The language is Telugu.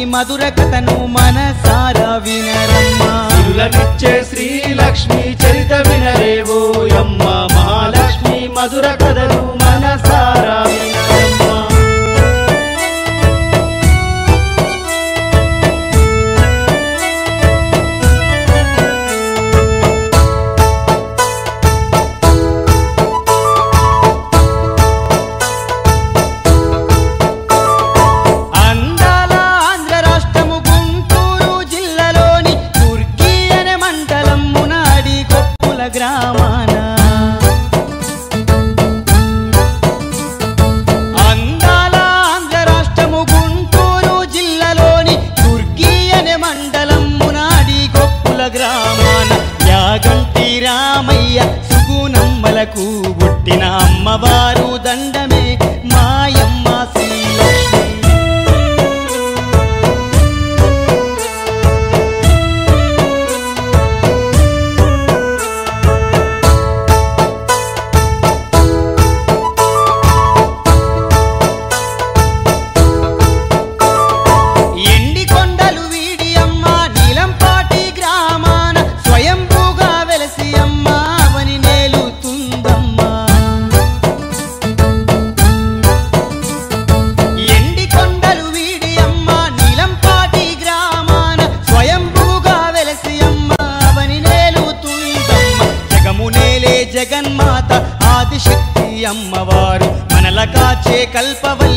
మధుర కథను మనసారా వినరమ్మా ఇల్లనిచ్చే శ్రీలక్ష్మి చరిత వినరేవోయమ్మ మహాలక్ష్మి మధుర కథను మనసారా వినరమ్మ అందాల ఆంధ్ర రాష్ట్రము గుంటూరు జిల్లాలోని తుర్కీ అనే మండలం మునాడి కొప్పుల గ్రామాన అందాల ఆంధ్ర రాష్ట్రము గుంటూరు జిల్లాలోని తుర్కీ అనే మండలం మునాడి కొప్పుల గ్రామాన యాగంటి రామయ్య సుగునమ్మలకు పుట్టిన అమ్మవారు దండమే మాయమ్మ శ్రీలక్ష్మి ఎండి కొండలు వీడి అమ్మ నీలంపాటి గ్రామాన స్వయంభూగా వెలసి అమ్మ అవని నేలుతుందమ్మా ఎండి కొండలు వీడి అమ్మ నీలంపాటి గ్రామాన స్వయంభూగా వెలసి అమ్మ అవని నేలుతుందమ్మ జగము నేలే జగన్మాత ఆదిశక్తి అమ్మవారు మనల కాచే కల్పవల్లి